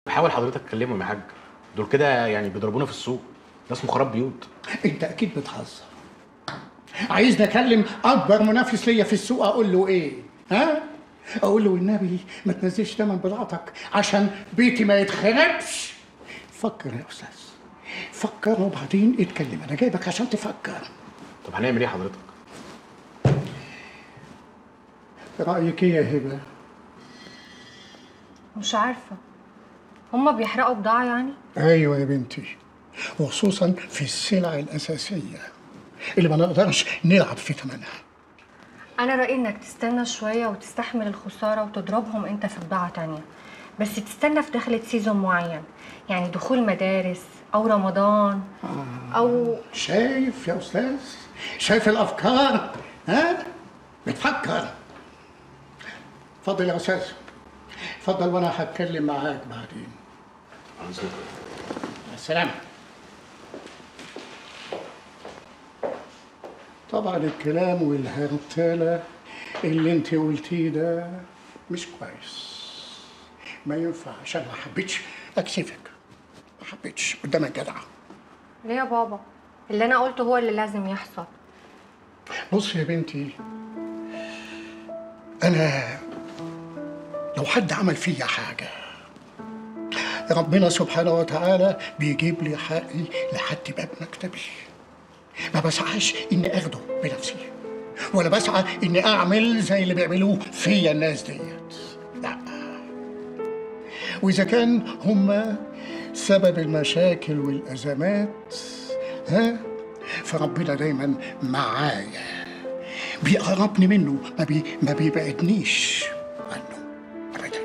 حاول حضرتك تكلمهم يا حاج دول كده يعني بيضربونا في السوق ده اسمه خراب بيوت انت اكيد بتهزر عايزني اكلم اكبر منافس ليا في السوق اقول له ايه ها اقول له والنبي ما تنزلش تمن بضاعتك عشان بيتي ما يتخربش فكر يا استاذ فكر وبعدين اتكلم انا جايبك عشان تفكر طب هنعمل ايه حضرتك رايك ايه يا هبه مش عارفة هما بيحرقوا بضاعة يعني؟ ايوه يا بنتي وخصوصا في السلع الاساسيه اللي ما نقدرش نلعب في ثمنها أنا رأيي إنك تستنى شوية وتستحمل الخسارة وتضربهم أنت في بضاعة تانية بس تستنى في دخلة سيزون معين يعني دخول مدارس أو رمضان أو شايف يا استاذ شايف الافكار ها بتفكر اتفضل يا استاذ اتفضل وانا هتكلم معاك بعدين عن ذوقك. مع السلامه طبعا الكلام والهرتله اللي انت قلتيه ده مش كويس ما ينفعش انا ما حبيتش اكسفك ما حبيتش قدامك جدعه ليه يا بابا؟ اللي أنا قلته هو اللي لازم يحصل بص يا بنتي انا لو حد عمل فيا حاجه ربنا سبحانه وتعالى بيجيب لي حقي لحد باب مكتبي ما بسعاش اني اخده بنفسي ولا بسعى اني اعمل زي اللي بيعملوه فيا الناس ديت لا واذا كان هم سبب المشاكل والازمات ها فربنا دايما معايا بيقربني منه ما, بي ما بيبعدنيش عنه ابدا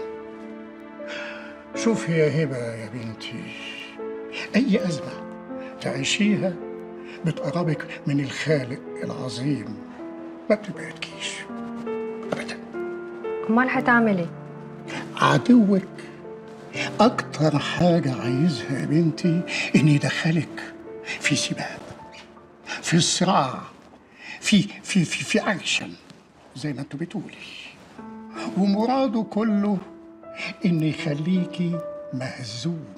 شوفي يا هبه يا بنتي اي ازمه تعيشيها بتقربك من الخالق العظيم ما بتبعدكيش ابدا أمال هتعمل إيه؟ عدوك اكتر حاجه عايزها يا بنتي ان يدخلك في سباق في صراع في في في في اكشن زي ما انتوا بتقولي ومراده كله ان يخليكي مهزومه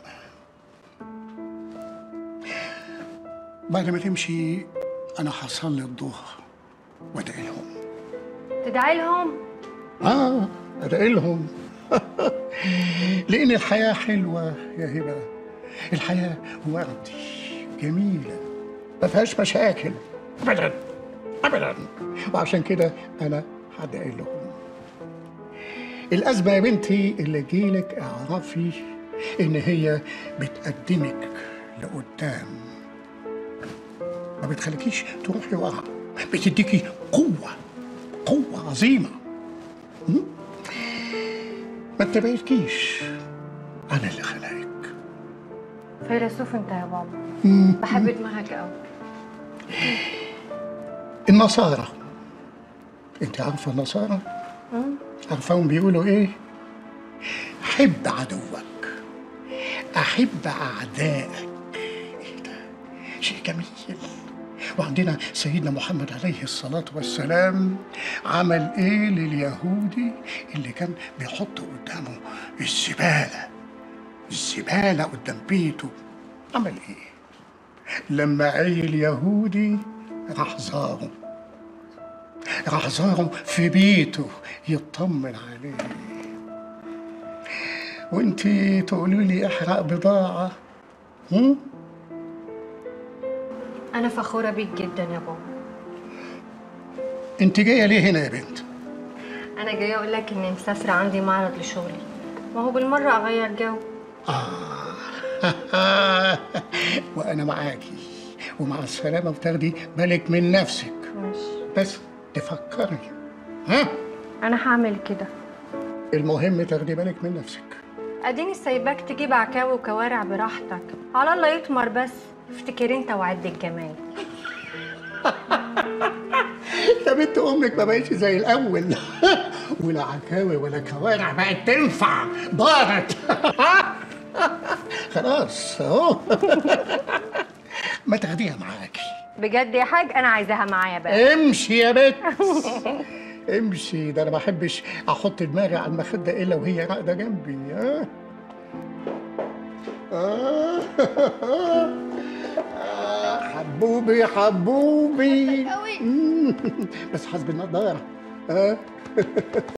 بعد ما تمشي انا هصلي الظهر وادعي لهم تدعي لهم؟ اه ادعي لهم لان الحياه حلوه يا هبه الحياه وردي جميله ما فيهاش مشاكل ابدا ابدا وعشان كده انا هدعي لهم الازمه يا بنتي اللي جيلك اعرفي ان هي بتقدمك لقدام ما بتخليكيش تروحي ورا بتديكي قوه قوه عظيمه ما تبعدكيش انا اللي خلقك فيلسوف أنت يا بابا بحب دماغك أوي النصارى انت عارفه النصارى عارفاهم بيقولوا ايه حب عدوك احب اعدائك ايه ده شيء جميل وعندنا سيدنا محمد عليه الصلاة والسلام عمل ايه لليهودي اللي كان بيحط قدامه الزبالة الزبالة قدام بيته عمل ايه لما عيل يهودي راح زاره راح زاره في بيته يطمن عليه وانت تقولوا لي احرق بضاعة هم؟ أنا فخورة بيك جدا يا بابا انت جاية ليه هنا يا بنت أنا جاية أقول لك إني مسافرة عندي معرض لشغلي ما هو بالمرة أغير جو وانا معاكي ومع السلامة وتاخدي بالك من نفسك ماشي بس تفكري ها أنا هعمل كده المهم تاخدي بالك من نفسك اديني سايباك تجيب عكاوي وكوارع براحتك على الله يطمر بس افتكر انت وعد الجمال يا بنت امك ما بقتش زي الاول ولا عكاوي ولا كوارع بقت تنفع ضاعت خلاص اهو ما تاخديها معاكي بجد يا حاج انا عايزاها معايا بقى امشي يا بنت امشي ده انا ما بحبش احط دماغي على المخده الا وهي راقده جنبي ها آه. آه، حبوبي حبوبي قوي مم. بس حسب النضاره آه.